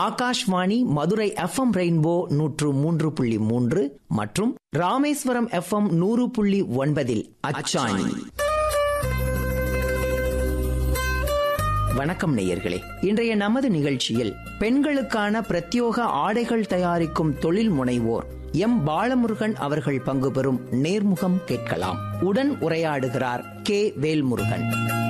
Akashvani Madurai FM rainbow நூற்று மூன்று புள்ளி மூன்று மற்றும் ராமேஸ்வரம் எஃப்எம் நூறு புள்ளி ஒன்பதில் அச்சாணி வணக்கம் நேயர்களே இன்றைய நமது நிகழ்ச்சியில் பெண்களுக்கான பிரத்யோக ஆடைகள் தயாரிக்கும் தொழில் முனைவோர் எம் பாலமுருகன் அவர்கள் பங்கு பெறும் நேர்முகம் கேட்கலாம் உடன் உரையாடுகிறார் கே வேல்முருகன்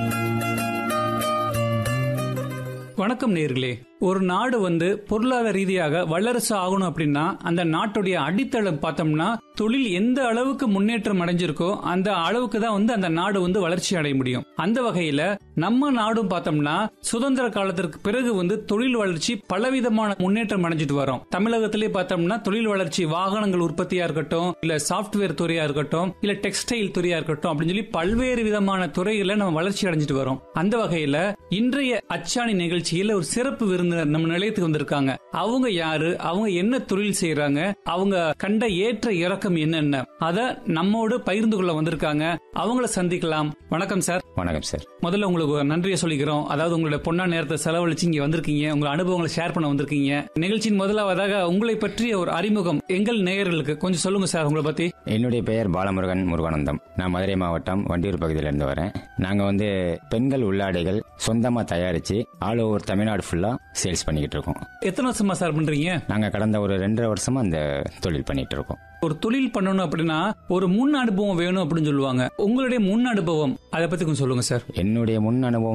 வணக்கம் நேர்களே ஒரு நாடு வந்து பொருளாதார ரீதியாக வல்லரசு ஆகணும் அப்படின்னா அந்த நாட்டுடைய அடித்தளம் பார்த்தோம்னா தொழில் எந்த அளவுக்கு முன்னேற்றம் அடைஞ்சிருக்கோ அந்த அளவுக்கு தான் வந்து அந்த நாடு வந்து வளர்ச்சி அடைய முடியும் அந்த வகையில நம்ம நாடும் பார்த்தோம்னா சுதந்திர காலத்திற்கு பிறகு வந்து தொழில் வளர்ச்சி பலவிதமான முன்னேற்றம் அடைஞ்சிட்டு வரோம் தமிழகத்திலே பார்த்தோம்னா தொழில் வளர்ச்சி வாகனங்கள் உற்பத்தியா இருக்கட்டும் இல்ல சாப்ட்வேர் துறையா இருக்கட்டும் இல்ல டெக்ஸ்டைல் துறையா இருக்கட்டும் அப்படின்னு சொல்லி பல்வேறு விதமான துறைகளை நம்ம வளர்ச்சி அடைஞ்சிட்டு வரோம் அந்த வகையில இன்றைய அச்சாணி நிகழ்ச்சியில ஒரு சிறப்பு விருந்தினர் நம்ம நிலையத்துக்கு வந்திருக்காங்க அவங்க யாரு அவங்க என்ன தொழில் செய்யறாங்க அவங்க கண்ட ஏற்ற இறக்கம் என்னென்ன அத நம்மோடு பகிர்ந்து கொள்ள வந்திருக்காங்க அவங்கள சந்திக்கலாம் வணக்கம் சார் வணக்கம் சார் முதல்ல உங்களுக்கு ஒரு நன்றியை சொல்லிக்கிறோம் அதாவது உங்களுடைய பொன்னா நேரத்தை செலவழிச்சு இங்க வந்திருக்கீங்க உங்க அனுபவங்களை ஷேர் பண்ண வந்திருக்கீங்க நிகழ்ச்சியின் முதலாவதாக உங்களை பற்றிய ஒரு அறிமுகம் எங்கள் நேயர்களுக்கு கொஞ்சம் சொல்லுங்க சார் உங்களை பத்தி என்னுடைய பெயர் பாலமுருகன் முருகானந்தம் நான் மதுரை மாவட்டம் வண்டியூர் பகுதியிலிருந்து வரேன் நாங்கள் வந்து பெண்கள் உள்ளாடைகள் சொந்தமாக தயாரித்து ஆல் ஓவர் தமிழ்நாடு ஃபுல்லாக சேல்ஸ் பண்ணிக்கிட்டு இருக்கோம் எத்தனை வருஷமா சார் பண்றீங்க நாங்கள் கடந்த ஒரு ரெண்டரை வருஷமாக அந்த தொழில் பண்ணிட்டு இருக்கோம் ஒரு தொழில் பண்ணணும் அப்படின்னா ஒரு முன் அனுபவம் வேணும் அப்படின்னு சொல்லுவாங்க உங்களுடைய முன் அனுபவம் அதை பத்தி கொஞ்சம் சொல்லுங்க சார் என்னுடைய முன் அனுபவம்